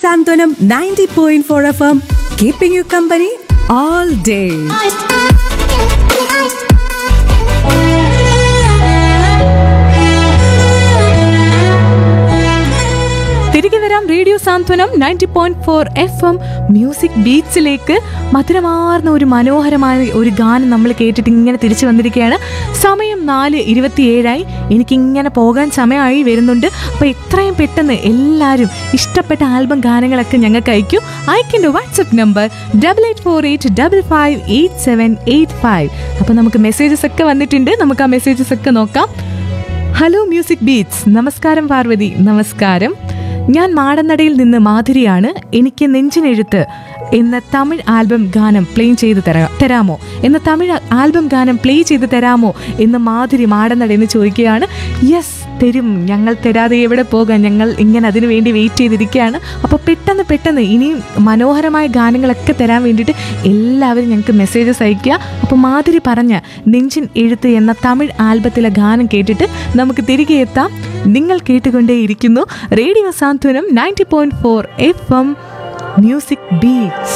Santonam 90.4 FM, keeping you company all day. തിരികെ വരാം radio Santhwanam ninety point four F M music ബീച്ചിലേക്ക് മധുരമാർന്ന ഒരു മനോഹരമായ ഒരു ഗാനം നമ്മൾ കേട്ടിട്ട് ഇങ്ങനെ തിരിച്ചു വന്നിരിക്കുകയാണ് സമയം നാല് ഇരുപത്തിയേഴായി എനിക്കിങ്ങനെ പോകാൻ സമയമായി വരുന്നുണ്ട് അപ്പോൾ എത്രയും പെട്ടെന്ന് എല്ലാവരും ഇഷ്ടപ്പെട്ട ആൽബം ഗാനങ്ങളൊക്കെ ഞങ്ങൾക്ക് അയക്കൂ അയക്കേണ്ട WhatsApp number double eight four eight double five eight seven eight five അപ്പോൾ നമുക്ക് മെസ്സേജസ് ഒക്കെ വന്നിട്ടുണ്ട് നമുക്ക് ആ മെസ്സേജസ് ഒക്കെ നോക്കാം ഹലോ മ്യൂസിക് ബീറ്റ്സ് നമസ്കാരം പാർവതി നമസ്കാരം ഞാൻ മാടന്നടയിൽ നിന്ന് മാധുരിയാണ് എനിക്ക് നെഞ്ചിനെഴുത്ത് എന്ന തമിഴ് ആൽബം ഗാനം പ്ലേ ചെയ്ത് തരാ തരാമോ എന്ന തമിഴ് ആൽബം ഗാനം പ്ലേ ചെയ്ത് തരാമോ എന്ന് മാധുരി മാടന്നട എന്ന് ചോദിക്കുകയാണ് യെസ് തരും ഞങ്ങൾ തരാതെ എവിടെ പോകാൻ ഞങ്ങൾ ഇങ്ങനെ അതിനു വേണ്ടി വെയിറ്റ് ചെയ്തിരിക്കുകയാണ് അപ്പോൾ പെട്ടെന്ന് പെട്ടെന്ന് ഇനിയും മനോഹരമായ ഗാനങ്ങളൊക്കെ തരാൻ വേണ്ടിയിട്ട് എല്ലാവരും ഞങ്ങൾക്ക് മെസ്സേജസ് അയയ്ക്കുക അപ്പോൾ മാധുരി പറഞ്ഞ നെഞ്ചിൻ എഴുത്ത് എന്ന തമിഴ് ആൽബത്തിലെ ഗാനം കേട്ടിട്ട് നമുക്ക് തിരികെ എത്താം നിങ്ങൾ കേട്ടുകൊണ്ടേയിരിക്കുന്നു radio Santhwanam ninety point four F M music beats